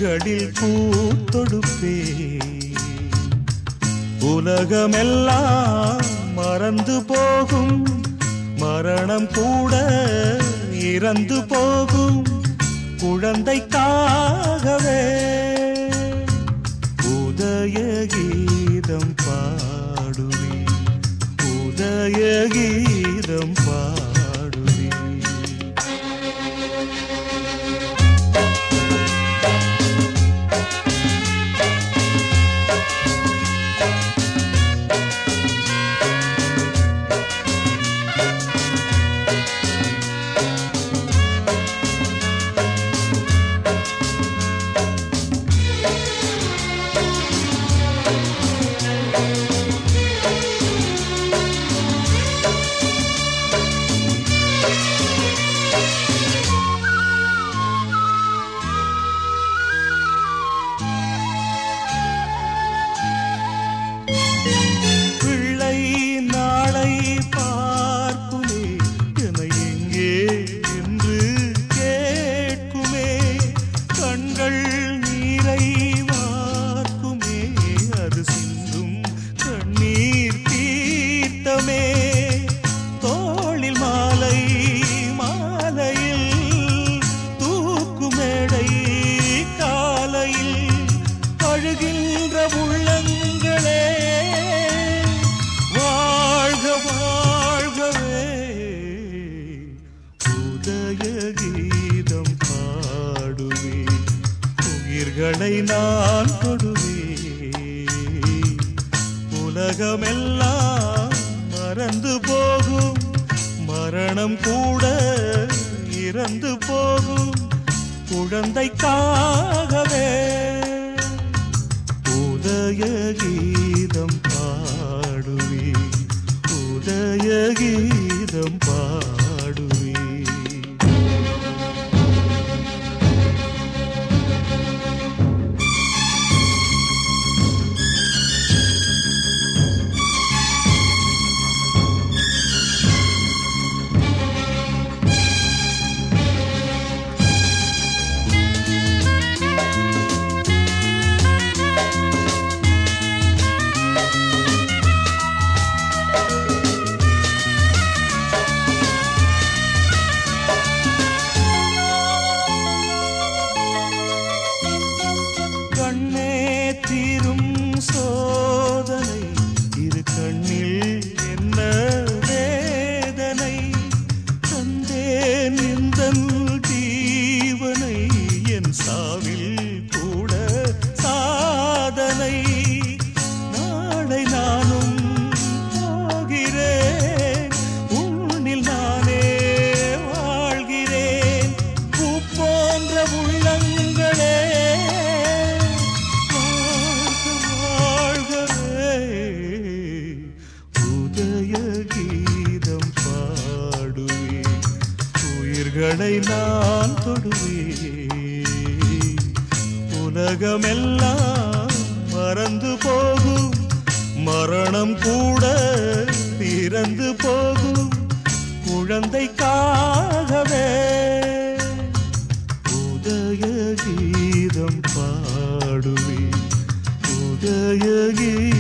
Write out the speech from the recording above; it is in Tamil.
கைகளில் பூத்தொடுப்பே உலகமெல்லாம் மறந்து போகும் மரணம் கூட இறந்து போகும் குழந்தைக்காகவே உதய கீதம் பாடுவே உதய கீதம் பாடுவே பிள்ளை நாளை பார்க்குமே என எங்கே என்று கேட்குமே கண்கள் நீரை வார்க்குமே அது சிந்தும் கண்ணீர் தீர்த்தமே தோளில் மாலை மாலையில் தூக்குமேடை காலையில் அழுகின்ற உள்ளங்களே வாழ்க வாழ்கவே உதய கீதம் பாடுவே உயிர்களை நான் தொடுவே உலகமெல்லாம் மறந்து போகும் மரணம் கூட இறந்து போகும் குழந்தைக்காகவே உதய கீதம் பாடுவே உதய கீதம் பாடுவே கண்ணே தீரும் சோதனை இரு கண்ணில் என்ன வேதனை தந்தேன் இந்த ஜீவனை என் சாவில் கூட சாதனை நாளை நானும் போகிறேன் உன்னில் நானே வாழ்கிறேன் பூ போன்ற உள்ளங்களே வாழ்க வாழ்கவே உதய கீதம் பாடுவே உயிர்களை நான் தொடுவே உலகமெல்லாம் மறந்து போகும் மரணம் கூட இறந்து போகும் குழந்தைக்காகவே உதய கீதம் பாடுவே உதய கீதம்